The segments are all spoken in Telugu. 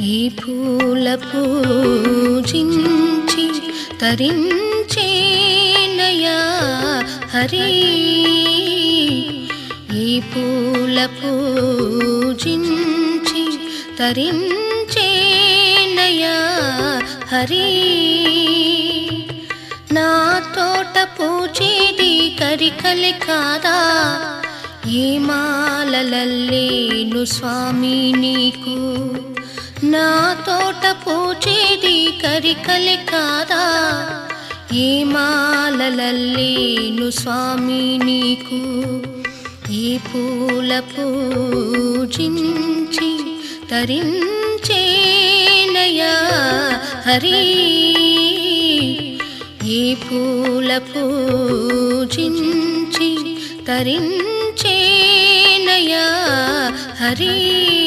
ఈ పూల పూజించి తరించేనయా హరి ఈ పూల పూజించి తరించేనయా హరి నా తోట పూచేది కరికలి కాదా ఈ మాలలల్లేను స్వామి నీకు నా తోట పూచేది కరికలి కాదా ఈ మాలలల్లేను స్వామి నీకు ఈ పూల పూజించి తరించేనయా హరి ఈ పూల పూజించి తరించేనయా హరి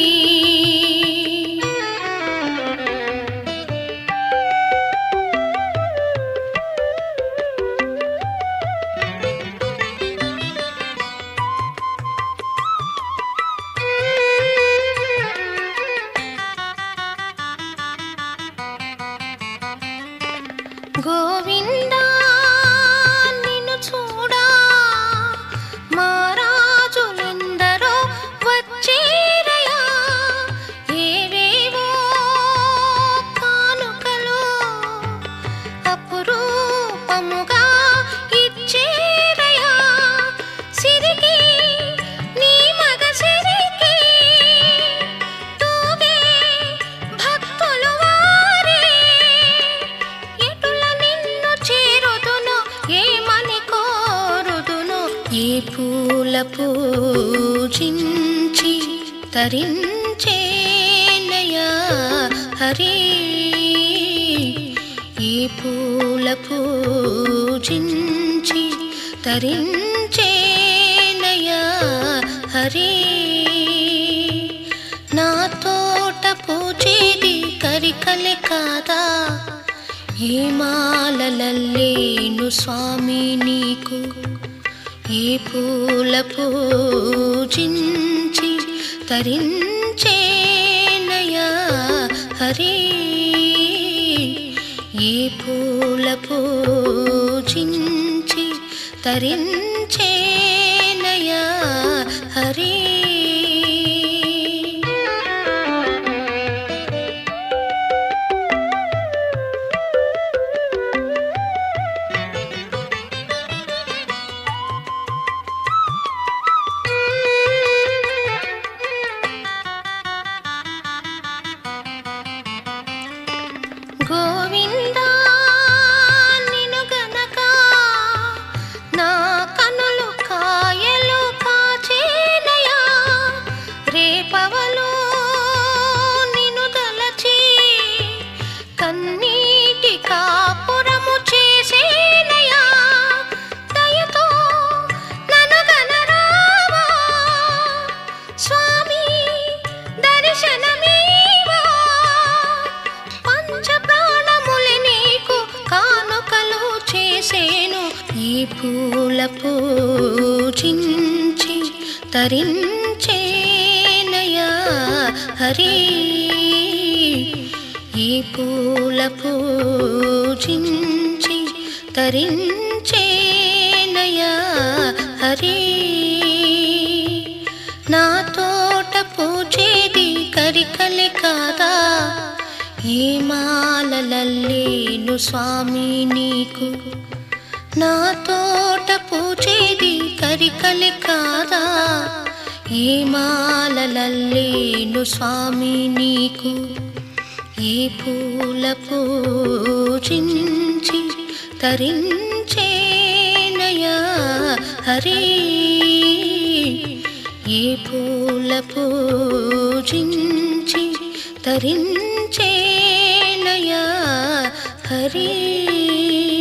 గోవిందా నిన్ను చూడా మా రాజులెందరో వచ్చేరయా ఏవేవో కానుకలు అపురూపముగా ఇచ్చేరయా సిరికి నీ మగ సిరికి తూగే భక్తులు వారే ఎటుల నిన్ను చేరుదును ఏమని కోరుదును ఏ పూల పూజించి తరించేనయా హరి ఈ పూల పూజించి తరించేనయా హరి నా తోట పూచేది కరికలె కాదా ఏ మాలలల్లేను స్వామి నీకు ఏ పూల పూజించి తరించేనయా హరి ఏ పూల పూజించి తరించేనయా హరి గోవిందా నిన్ను గనక నా కనులు కాయలు కాచేనయా రేపవలు నిన్ను తలచి కన్నీటి కాపురము చేసేనయా దయతో నన్ను గనరావా స్వామి దర్శనమీవా పంచ ప్రాణములు నీకు కానుకలు చేసేను ఈ పూల పూజించి తరించేనయా హరి ఈ పూల పూజించి తరించేనయా హరి నా తోట పూచేది కరికలె కాదా ఏ మాలలల్లేను స్వామి నీకు నా తోట పూచేది కరికలె కాదా ఏ మాలలల్లేను స్వామి నీకు ఏ పూల పూజించి తరించేనయా హరి ఏ పూల పూజించి తరించేనయా హరి